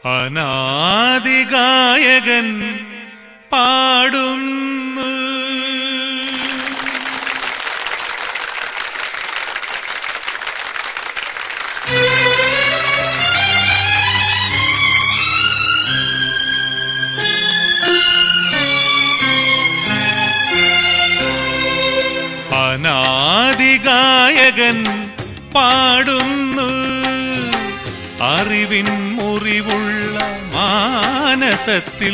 അനാദിഗായകൻ പാടുന്നു അനാദിഗായകൻ പാടുന്നു അറിവിൻ മുറിവുള്ള മാനസത്തിൽ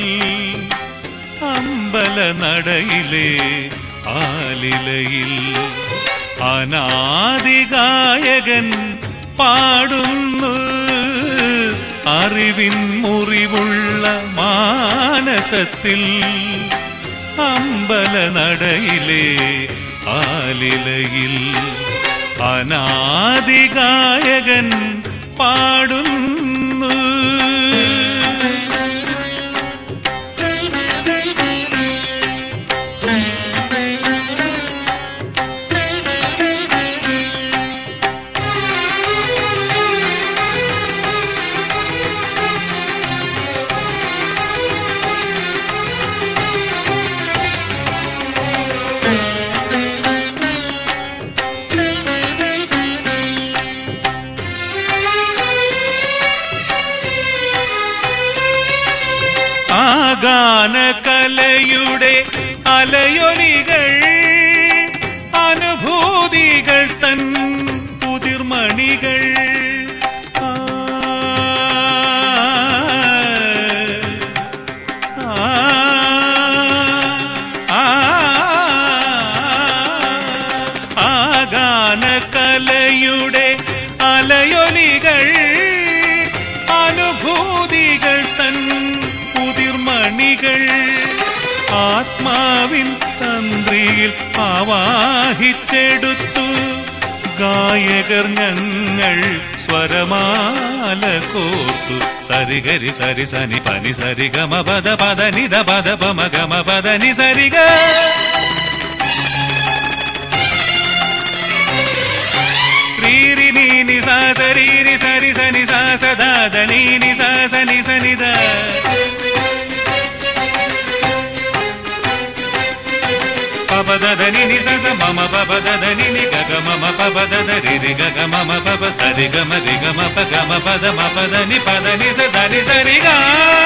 അമ്പല നടയിലെ ആലിലയിൽ അനാദിഗായകൻ പാടുന്നു അറിവിൻ മുറിവുള്ള മാനസത്തിൽ അമ്പല നടയിലെ ആലിലയിൽ അനാദിഗായകൻ പാടുന്നു ആഗാനകലയുടെ അലയൊലികൾ അനുഭൂതികൾ തൻ പുതിർമണികൾ ആ, ആ, ആ, ആഗാനകലയുടെ അലയൊലികൾ അനുഭൂതികൾ തൻ പുതിർമണികൾ ആത്മാവിൻ തന്ത്രിയിൽ ആവാഹിച്ചെടുത്തു ഗായകർ ഞങ്ങൾ സ്വരമാല കോർത്തു സരിഗരി സരി സനി പനി സരി ഗമ പദ പദ നിധ പദ പമ ഗമ പദ നി സരിഗ ರೀರಿ ನೀನಿ ಸಾ ಸರೀರಿ ಸರಿ ಸನಿ ಸಾ ಸದಾ ದ ನೀನಿ ಸಾ ಸನಿ ಸನಿ ದ ಪಬದ ದ ನಿನಿ ಸ ಸ ಮಮ ಪಬದ ದ ನಿನಿ ಗ ಗ ಮಮ ಪಬದ ದ ರಿ ರಿ ಗ ಗ ಮಮ ಪಬ ಸರಿ ಗ ಮ ರಿ ಗ ಮ ಪ ಗ ಮ ಪದ ಮ ಪದ ನಿ ಪದ ನಿ ಸ ದ ನಿ ಸರಿ ಗ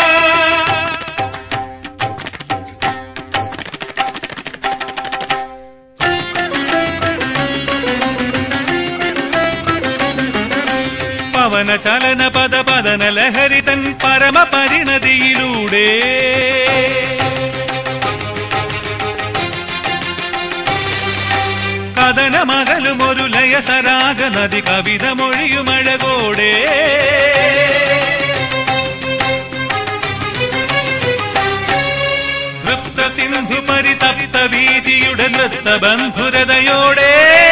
പവന ചലന പദ പദന ലഹരി തൻ പരമ പരിണതിയിലൂടെ കഥന മകലും ഒരു ലയസരാഗ നദി കവിത മൊഴിയുമഴകോടെ നൃത്ത സിന്ധു പരിതപ്ത വീതിയുടെ നൃത്ത ബന്ധുരതയോടെ